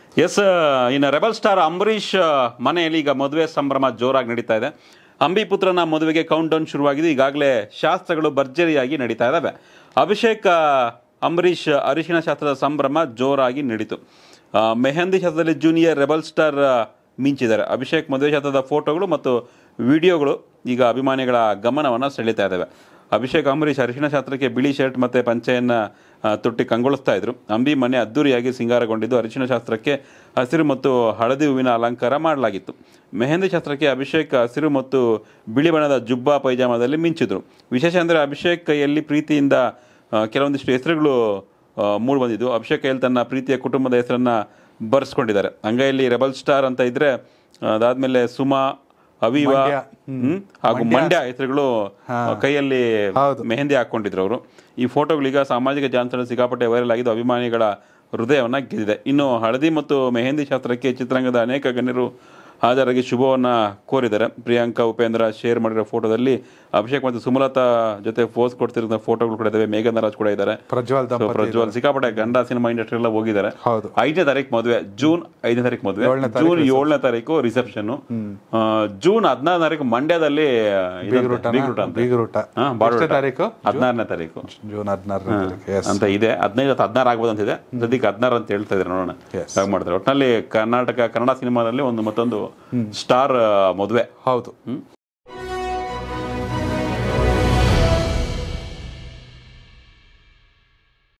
S ಇನ್ನು rebel star Ambareesh ಆ, ಮನೆಯಲ್ಲಿ ಈಗ ಮದುವೆ ಸಂಭ್ರಮ ಜೋರಾಗಿ ನಡೀತಾ ಇದೆ ಅಂಬಿ ಪುತ್ರನ ಮದುವೆಗೆ ಕೌಂಟ್ ಡೌನ್ ಶುರುವಾಗಿದೆ ಈಗಾಗಲೇ ಶಾಸ್ತ್ರಗಳು ಭರ್ಜರಿಯಾಗಿ ನಡೀತಾ ಇದ್ದಾವೆ ಅಭಿಷೇಕ್ ಆ, ಅಂಬರೀಷ್ ಅರಿಶಿಣ ಶಾಸ್ತ್ರದ ಸಂಭ್ರಮ ಜೋರಾಗಿ ನಡೀತು ಆ, ಮೆಹಂದಿ ಶಾಸ್ತ್ರದಲ್ಲಿ ಜೂನಿಯರ್ ರೆಬಲ್ ಸ್ಟಾರ್ ಆ, ಮಿಂಚಿದ್ದಾರೆ ಅಭಿಷೇಕ್ ಮದುವೆ ಶಾಸ್ತ್ರದ ಫೋಟೋಗಳು ಮತ್ತು ವಿಡಿಯೋಗಳು ಈಗ ಅಭಿಮಾನಿಗಳ ಗಮನವನ್ನು ಸೆಳೀತಾ ಇದ್ದಾವೆ ಅಭಿಷೇಕ್ ಅಂಬರೀಷ್ ಅರಿಶಿಣ ಶಾಸ್ತ್ರಕ್ಕೆ ಬಿಳಿ ಶರ್ಟ್ ಮತ್ತು ಪಂಚೆಯನ್ನು ಆ, ತೊಟ್ಟಿ ಕಂಗೊಳಿಸ್ತಾ ಇದ್ರು ಅಂಬಿ ಮನೆ ಅದ್ದೂರಿಯಾಗಿ ಸಿಂಗಾರಗೊಂಡಿದ್ದು ಅರಿಶಿಣ ಶಾಸ್ತ್ರಕ್ಕೆ ಹಸಿರು ಮತ್ತು ಹಳದಿ ಹೂವಿನ ಅಲಂಕಾರ ಮಾಡಲಾಗಿತ್ತು ಮೆಹಂದಿ ಶಾಸ್ತ್ರಕ್ಕೆ ಅಭಿಷೇಕ್ ಹಸಿರು ಮತ್ತು ಬಿಳಿ ಬಣ್ಣದ ಜುಬ್ಬಾ ಪೈಜಾಮದಲ್ಲಿ ಮಿಂಚಿದ್ರು ವಿಶೇಷ ಅಂದರೆ ಅಭಿಷೇಕ್ ಕೈಯಲ್ಲಿ ಪ್ರೀತಿಯಿಂದ ಆ, ಕೆಲವೊಂದಿಷ್ಟು ಹೆಸರುಗಳು ಮೂಡಿ ಬಂದಿದ್ದು ಅಭಿಷೇಕ್ ಕೈಯಲ್ಲಿ ತನ್ನ ಪ್ರೀತಿಯ ಕುಟುಂಬದ ಹೆಸರನ್ನ ಬರೆಸ್ಕೊಂಡಿದ್ದಾರೆ ಅಂಗೈಯಲ್ಲಿ ರೆಬಲ್ ಸ್ಟಾರ್ ಅಂತ ಇದ್ರೆ ಅದಾದ್ಮೇಲೆ ಸುಮಾ ಅವಿವಾ ಮಂಡ್ಯ. ಹ್ಮ್ ಹಾಗೂ ಮಂಡ್ಯ ಹೆಸರುಗಳು ಕೈಯಲ್ಲಿ ಹೌದು. ಮೆಹಂದಿ ಹಾಕೊಂಡಿದ್ರು ಅವರು ಈ ಫೋಟೋಗಳೀಗ ಸಾಮಾಜಿಕ ಜಾಲತಾಣ ಸಿಕ್ಕಾಪಟ್ಟೆ ವೈರಲ್ ಆಗಿದ್ದು ಅಭಿಮಾನಿಗಳ ಹೃದಯವನ್ನ ಗೆದ್ದಿದೆ ಇನ್ನು ಹಳದಿ ಮತ್ತು ಮೆಹಂದಿ ಶಾಸ್ತ್ರಕ್ಕೆ ಚಿತ್ರರಂಗದ ಅನೇಕ ಗಣ್ಯರು ಹಾಜರಾಗಿ ಶುಭವನ್ನ ಕೋರಿದ್ದಾರೆ ಪ್ರಿಯಾಂಕಾ ಉಪೇಂದ್ರ ಶೇರ್ ಮಾಡಿರೋ ಫೋಟೋದಲ್ಲಿ ಅಭಿಷೇಕ್ ಮತ್ತು ಸುಮಲತಾ ಜೊತೆ ಪೋಸ್ ಕೊಡ್ತಿರೋ ಫೋಟೋಗಳು ಕೂಡ ಇದಾವೆ ಮೇಘನ್ ರಾಜ್ ಕೂಡ ಇದ್ದಾರೆ ಪ್ರಜ್ವಲ್ So, ದಂಪತಿ ಪ್ರಜ್ವಲ್ ಸಿಕ್ಕಾಪಟ್ಟೆ ಗಂಡ ಸಿನಿಮಾ ಇಂಡಸ್ಟ್ರಿ ಎಲ್ಲ ಹೋಗಿದ್ದಾರೆ ಹೌದು ಐದನೇ ತಾರೀಕು ಮದುವೆ ಜೂನ್ ಐದನೇ ತಾರೀಕು ಮದುವೆ ಏಳನೇ ಜೂನ್ ಏಳನೇ ತಾರೀಕು ರಿಸೆಪ್ಷನ್ ಜೂನ್ ಹದಿನಾರನೇ ತಾರೀಕು ಮಂಡ್ಯದಲ್ಲಿ ಬೀಗರೂಟನ? ಅಂತ ಬೀಗರೂಟ. ಹಾ, ಬಾಡುಟ. ಎಷ್ಟನೇ ತಾರೀಕು? ಹದಿನಾರನೇ ತಾರೀಕು ಜೂನ್ ಹದಿನಾರನೇ ತಾರೀಕು ಎಸ್ ಅಂತ ಇದೆ ಹದಿನೈದು ಅಥವಾ ಹದಿನಾರು ಆಗ್ಬೋದು ಅಂತಿದೆ ಸದ್ಯಕ್ಕೆ ಹದಿನಾರು ಅಂತ ಹೇಳ್ತಾ ಇದ್ದಾರೆ ನೋಡೋಣ Yes. ಹೇಗೆ ಮಾಡ್ತಾರೆ ಒಟ್ಟಿನಲ್ಲಿ ಕರ್ನಾಟಕ ಕನ್ನಡ ಸಿನಿಮಾದಲ್ಲಿ ಒಂದು ಮತ್ತೊಂದು ಸ್ಟಾರ್ ಮದುವೆ ಹೌದು